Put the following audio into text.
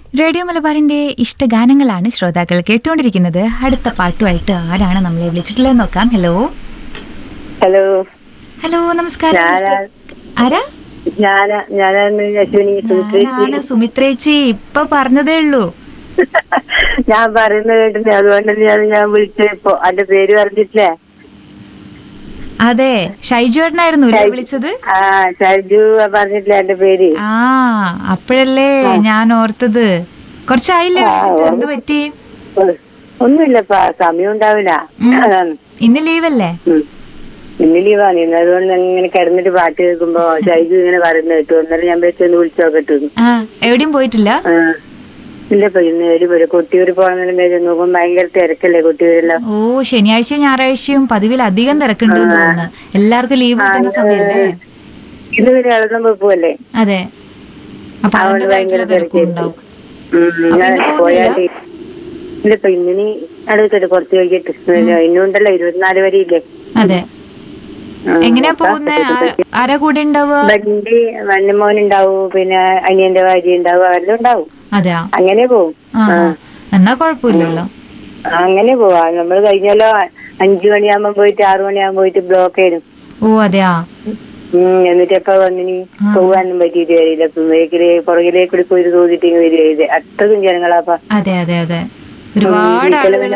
Radio മലബാറിന്റെ ഇഷ്ടഗാനങ്ങളാണ് ശ്രോതാക്കൾ കേട്ടുകൊണ്ടിരിക്കുന്നത് അടുത്ത പാട്ടുമായിട്ട് ആരാണ് നമ്മളെ വിളിച്ചിട്ടുള്ളത് നോക്കാം ഹലോ ഹലോ ഹലോ നമസ്കാരം ഞാനാ ആരാ ഞാനാ ഞാനാണ് അശ്വിനി ഞാനാണ് സുമിത്രേച്ചി സുമിത്രേച്ചി ഇപ്പൊ പറഞ്ഞതേ ഉള്ളൂ ഞാൻ പറയുന്നത് കേട്ടില്ല അതുകൊണ്ട് ഞാൻ ഞാൻ വിളിച്ചത് ഇപ്പൊ എന്റെ പേര് പറഞ്ഞിട്ടില്ലേ അതെ ഷൈജു ഏട്ടനായിരുന്നു ഇല്ലേ വിളിച്ചത് ആ ഷർജു പറഞ്ഞിട്ടില്ല എന്റെ പേര് ആ അപ്പോഴല്ലേ ഞാൻ ഓർത്തത് കുറച്ചായില്ലേ വിളിച്ചിട്ട് എന്ത് പറ്റി ഒന്നുമില്ലപ്പാ സമയം ഉണ്ടാവില്ല അതാണ് ഇന്ന് ലീവല്ലേ ഉം. ഇന്ന് ലീവാണ് ഇന്ന് അതുകൊണ്ട് ഇങ്ങനെ കിടന്നിട്ട് പാട്ട് കേൾക്കുമ്പോ ഷൈജു ഇങ്ങനെ പറയുന്നത് കേട്ടു അന്നേരം ഞാൻ വെച്ചൊന്ന് വിളിച്ചു നോക്കട്ടു ആ എവിടെയും പോയിട്ടില്ല ആ. ഇല്ലപ്പോ ഇന്ന് ഒരു ഒരു കൊട്ടിയൂർ പോകണമെന്ന് നോക്കുമ്പോ ഭയങ്കര തിരക്കല്ലേ കൊട്ടിയൂരെല്ലാം ഓ ശനിയാഴ്ചയും ഞായറാഴ്ചയും പതിവിൽ അധികം തിരക്കുണ്ട് തോന്നുന്നു എല്ലാവർക്കും ലീവ് കിട്ടുന്ന സമയല്ലേ ഇത് പിന്നെ ഇളകുന്ന വെപ്പല്ലേ അതെ അപ്പൊ അതുകൊണ്ട് അതിന്റേതായിട്ടുള്ള ഭയങ്കര തിരക്കും ഉണ്ടാവും ഉം, ഞാൻ ഇന്ന് പോയാല് ഇല്ലപ്പോ ഇന്നിനി അടുത്തിട്ട് കുറച്ച് കഴിഞ്ഞിട്ട് ഇന്നുണ്ടല്ലോ ഇരുപത്തിനാല് വരെ ഇല്ലേ അതെ ഉം, എങ്ങനെയാ അപ്പൊ പോകുന്നേ ആരാ കൂടെ ഉണ്ടാവുക വണ്ടി വണ്ണമോൻ ഉണ്ടാവും പിന്നെ അനിയന്റെ ഭാര്യ ഉണ്ടാവും അവരെല്ലാം ഉണ്ടാവും അതെയാ അങ്ങനെ പോവും ആ ആ. എന്നാ കുഴപ്പമില്ലല്ലോ അങ്ങനെ പോവാ നമ്മൾ കഴിഞ്ഞാലോ അഞ്ചു മണിയാകുമ്പോ പോയിട്ട് ആറു മണിയാകുമ്പോ പോയിട്ട് ബ്ലോക്ക് ആയിരുന്നു ഓ അതെയാ ഉം എന്നിട്ട് എപ്പ വന്നിനി പോവാനും പറ്റിയിട്ട് വരില്ല ബേക്കില് പുറകിലേക്ക് കൂടി പോയി തോന്നിട്ട് ഇങ്ങ് വരിക ഇത് അത്രയും ജനങ്ങളാപ്പാ അതെ അതെ അതെ ഒരുപാട് വീട്ടില് ആളുകൾ